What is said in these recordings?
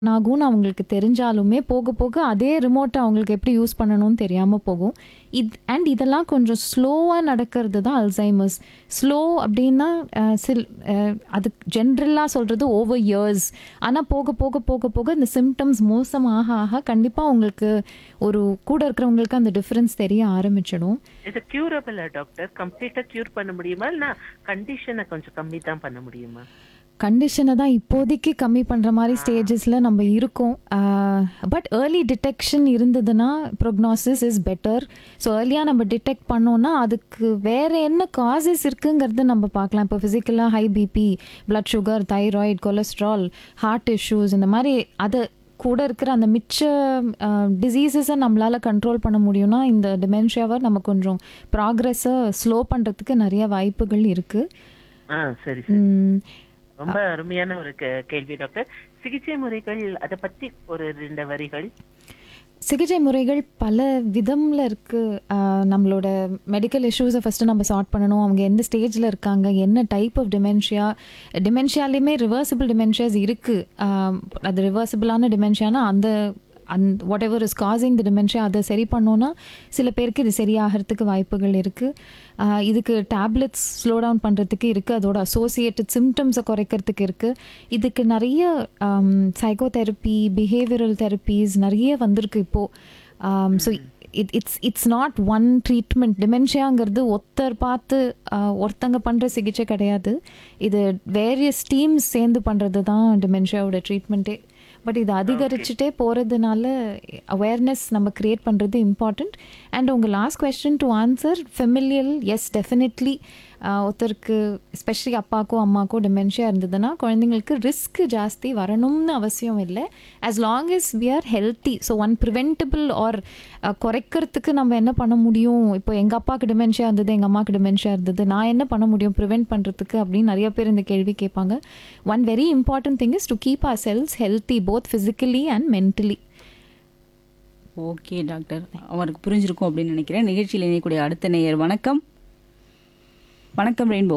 ஆகும்னு அவங்களுக்கு தெரிஞ்சாலுமே போக போக அதே ரிமோட்டை அவங்களுக்கு எப்படி யூஸ் பண்ணணும்னு தெரியாமல் போகும் இது அண்ட் இதெல்லாம் கொஞ்சம் ஸ்லோவாக நடக்கிறது தான் அல்சைமர்ஸ் ஸ்லோ அப்படின்னா அஹ், சில் அஹ், அது ஜென்ரலாக சொல்கிறது ஓவர் இயர்ஸ் ஆனால் போக போக போக போக இந்த சிம்டம்ஸ் மோசமாக ஆக கண்டிப்பாக உங்களுக்கு ஒரு கூட இருக்கிறவங்களுக்கு அந்த டிஃப்ரென்ஸ் தெரிய ஆரம்பிச்சிடும் இது கியூரபிளா டாக்டர் கம்ப்ளீட்டா கியூர் பண்ண முடியுமா இல்ல கண்டிஷனை கொஞ்சம் கம்மி தான் பண்ண முடியுமா கண்டிஷனை தான் இப்போதைக்கு கம்மி பண்ணுற மாதிரி ஸ்டேஜஸில் நம்ம இருக்கோம் பட் ஏர்லி டிடெக்ஷன் இருந்ததுன்னா ப்ரொக்னாசிஸ் இஸ் பெட்டர் ஸோ ஏர்லியாக நம்ம டிடெக்ட் பண்ணோன்னா அதுக்கு வேறு என்ன காசஸ் இருக்குங்கிறது நம்ம பார்க்கலாம் இப்போ ஃபிசிக்கலாக high BP blood sugar thyroid cholesterol heart issues இந்த மாதிரி அதை கூட இருக்கிற அந்த மிச்ச டிசீசஸை நம்மளால் கண்ட்ரோல் பண்ண முடியும்னா இந்த டிமென்ஷியாவை நம்ம கொஞ்சம் ப்ராக்ரெஸ்ஸை ஸ்லோ பண்ணுறதுக்கு நிறைய வாய்ப்புகள் இருக்குது ஆ சரி சரி ரொம்ப அருமையான ஒரு கே- கேள்வி டாக்டர் சிகிச்சை முறைகள் அத பத்தி ஒரு ரெண்டு வரிகள் சிகிச்சை முறைகள் பல விதம்ல இருக்கு ஆஹ் நம்மளோட மெடிக்கல் இஷ்யூஸை ஃபஸ்ட்டு நம்ம சார்ட் பண்ணணும் அவங்க எந்த ஸ்டேஜில் இருக்காங்க என்ன டைப் ஆஃப் டிமென்ஷியா டிமென்ஷியாலேயுமே ரிவர்சிபிள் டிமென்ஷியாஸ் இருக்குது அது ரிவர்சிபிளான டிமென்ஷியானா அந்த அந் whatever is causing the dementia அதை சரி பண்ணோன்னா சில பேருக்கு இது சரியாகிறதுக்கு வாய்ப்புகள் இருக்குது இதுக்கு டேப்லெட்ஸ் ஸ்லோ டவுன் பண்ணுறதுக்கு இருக்குது அதோட அசோசியேட்டட் சிம்டம்ஸை குறைக்கிறதுக்கு இருக்குது இதுக்கு நிறைய சைக்கோதெரப்பி பிஹேவியரல் தெரப்பீஸ் நிறைய வந்திருக்கு இப்போது so it it's it's not one treatment டிமென்ஷியாங்கிறது ஒருத்தர் பார்த்து ஆஹ், ஒருத்தங்க பண்ணுற சிகிச்சை கிடையாது இது வேரியஸ் டீம்ஸ் சேர்ந்து பண்ணுறது தான் டிமென்ஷியாவோட ட்ரீட்மெண்ட்டே பட் இது அதிகரிச்சுட்டே போகிறதுனால அவேர்னஸ் நம்ம க்ரியேட் பண்ணுறது இம்பார்ட்டண்ட் அண்ட் உங்கள் last question to answer familial yes definitely ஒருத்தருக்கு எஸ்பெஷலி அப்பாக்கோ அம்மாக்கோ டிமென்ஷியா இருந்ததுன்னா குழந்தைங்களுக்கு ரிஸ்க் ஜாஸ்தி வரணும்னு அவசியம் இல்லை as long as we are healthy so one preventable or குறைக்கிறதுக்கு நம்ம என்ன பண்ண முடியும் இப்போ எங்கள் அப்பாவுக்கு டிமென்ஷியா இருந்தது எங்கள் அம்மாவுக்கு டிமென்ஷியா இருந்தது நான் என்ன பண்ண முடியும் ப்ரிவென்ட் பண்ணுறதுக்கு அப்படின்னு நிறைய பேர் இந்த கேள்வி கேட்பாங்க one very important thing is to keep our cells healthy both physically and mentally okay doctor அவருக்கு புரிஞ்சிருக்கும் அப்படின்னு நினைக்கிறேன் நிகழ்ச்சியில் இணையக்கூடிய அடுத்த நேயர் வணக்கம் வணக்கம் ரெயின்போ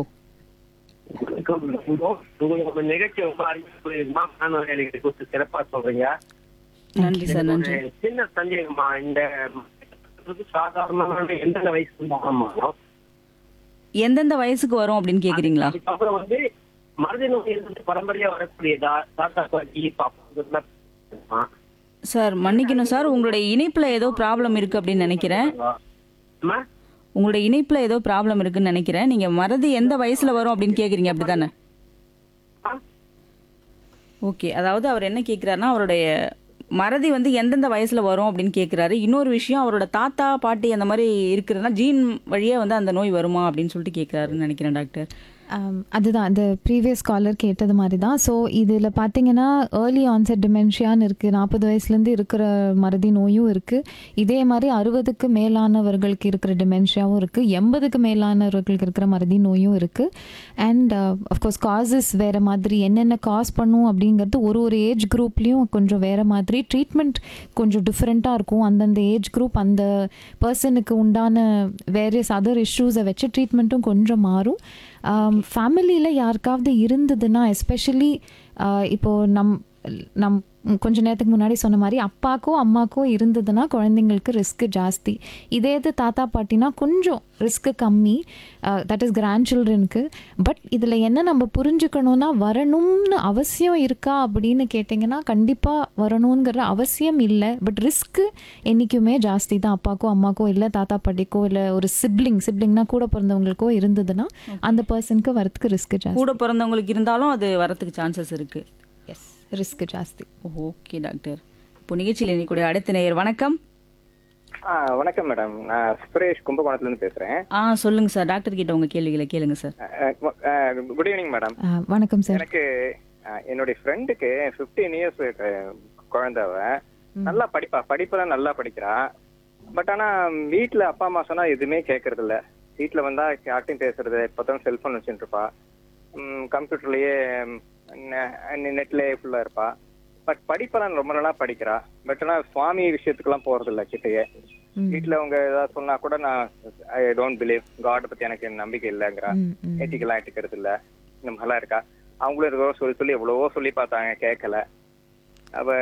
உங்களோட நிகழ்ச்சி ரொம்ப அறிமுகமா மாணவர்களுக்கு குறித்து சிறப்பா சொல்றீங்க நன்றி சார் நன்றி ஒரு சின்ன சந்தேகமா இந்த இது சாதாரணமான எந்தெந்த வயசுக்கு ஆரம்பம் எந்தெந்த வயசுக்கு வரும் அப்படின்னு கேக்குறீங்களா அதுக்கப்புறம் வந்து மருத நோய் இருந்து பரம்பரையா வரக்கூடியதா தாத்தா பாட்டி பாப்பா சார் மன்னிக்கணும் சார் உங்களுடைய இணைப்புல ஏதோ ப்ராப்ளம் இருக்கு அப்படின்னு நினைக்கிறேன் அம்மா உங்களுடைய இணைப்புல ஏதோ ப்ராப்ளம் இருக்குன்னு நினைக்கிறேன் நீங்க மறதி எந்த வயசுல வரும் அப்படின்னு கேக்குறீங்க அப்படிதானே ஓகே அதாவது அவர் என்ன கேக்குறாருன்னா அவருடைய மறதி வந்து எந்தெந்த வயசுல வரும் அப்படின்னு கேக்குறாரு இன்னொரு விஷயம் அவரோட தாத்தா பாட்டி அந்த மாதிரி இருக்கிறதுனா ஜீன் வழியா வந்து அந்த நோய் வருமா அப்படின்னு சொல்லிட்டு கேக்குறாருன்னு நினைக்கிறேன் டாக்டர் Um, அதுதான் அந்த ப்ரீவியஸ் காலர் கேட்டது மாதிரி தான் ஸோ இதில் பார்த்தீங்கன்னா ஏர்லி ஆன்செட் டிமென்ஷியான்னு இருக்குது நாற்பது வயசுலேருந்து இருக்கிற மறதி நோயும் இருக்குது இதே மாதிரி அறுபதுக்கு மேலானவர்களுக்கு இருக்கிற டிமென்ஷியாவும் இருக்குது எண்பதுக்கு மேலானவர்களுக்கு இருக்கிற மறதி நோயும் இருக்குது அண்ட் அஃப்கோர்ஸ் காசஸ் வேறு மாதிரி என்னென்ன காஸ் பண்ணும் அப்படிங்கிறது ஒரு ஒரு ஏஜ் குரூப்லேயும் கொஞ்சம் வேறு மாதிரி ட்ரீட்மெண்ட் கொஞ்சம் டிஃப்ரெண்ட்டாக இருக்கும் அந்தந்த ஏஜ் குரூப் அந்த பர்சனுக்கு உண்டான வேரியஸ் அதர் இஷ்யூஸை வச்சு ட்ரீட்மெண்ட்டும் கொஞ்சம் மாறும் ஃபேமிலியில் யாருக்காவது இருந்ததுன்னா எஸ்பெஷலி இப்போது நம் நம் கொஞ்ச நேரத்துக்கு முன்னாடி சொன்ன மாதிரி அப்பாக்கோ அம்மாக்கோ இருந்ததுன்னா குழந்தைங்களுக்கு ரிஸ்க்கு ஜாஸ்தி இதே இது தாத்தா பாட்டினா கொஞ்சம் ரிஸ்க்கு கம்மி தட் இஸ் கிராண்ட் சில்ட்ரனுக்கு பட் இதில் என்ன நம்ம புரிஞ்சுக்கணும்னா வரணும்னு அவசியம் இருக்கா அப்படின்னு கேட்டிங்கன்னா கண்டிப்பாக வரணுங்கிற அவசியம் இல்லை பட் ரிஸ்க்கு என்றைக்குமே ஜாஸ்தி தான் அப்பாக்கோ அம்மாக்கோ இல்லை தாத்தா பாட்டிக்கோ இல்லை ஒரு சிப்ளிங் சிப்ளிங்னா கூட பிறந்தவங்களுக்கோ இருந்ததுன்னா அந்த பர்சனுக்கு வரத்துக்கு ரிஸ்க்கு ஜாஸ்தி கூட பிறந்தவங்களுக்கு இருந்தாலும் அது வரத்துக்கு சான்சஸ் இருக்கு எஸ் ரிஸ்க்கு ஜாஸ்தி ஓகே டாக்டர் இப்போ நிகழ்ச்சியில் இணையக்கூடிய அடுத்த நேயர் வணக்கம் ஆ வணக்கம் மேடம் நான் சுரேஷ் கும்பகோணத்துல இருந்து பேசுறேன் ஆ சொல்லுங்க சார் டாக்டர் கிட்ட உங்க கேள்விகளை கேளுங்க சார் குட் ஈவினிங் மேடம் ஆ, வணக்கம் சார் எனக்கு ஆ, என்னுடைய ஃப்ரெண்டுக்கு 15 இயர்ஸ் குழந்தைவ நல்லா படிப்பா படிப்பெல்லாம் நல்லா படிக்கிறா பட் ஆனா வீட்ல அப்பா அம்மா சொன்னா எதுவுமே கேட்கறது இல்ல வீட்ல வந்தா யார்ட்டையும் பேசுறது இப்பதான் செல்போன் வச்சுட்டு இருப்பா கம்ப்யூட்டர்லயே நெட்லயே ஃபுல்லா இருப்பா பட் படிப்பெல்லாம் ரொம்ப நல்லா படிக்கிறா பட் ஆனா சுவாமி விஷயத்துக்குலாம் போறது இல்ல கிட்டயே வீட்ல அவங்க ஏதாவது சொன்னா கூட நான் ஐ டோன்ட் பிலீவ் காட் பத்தி எனக்கு நம்பிக்கை இல்லைங்கிறா ம், ம். ஏத்திக்கெல்லாம் எடுக்கிறது இல்ல இந்த மாதிரிலாம் இருக்கா அவங்களும் ஏதோ சொல்லி சொல்லி எவ்வளவோ சொல்லி பார்த்தாங்க கேட்கல அவ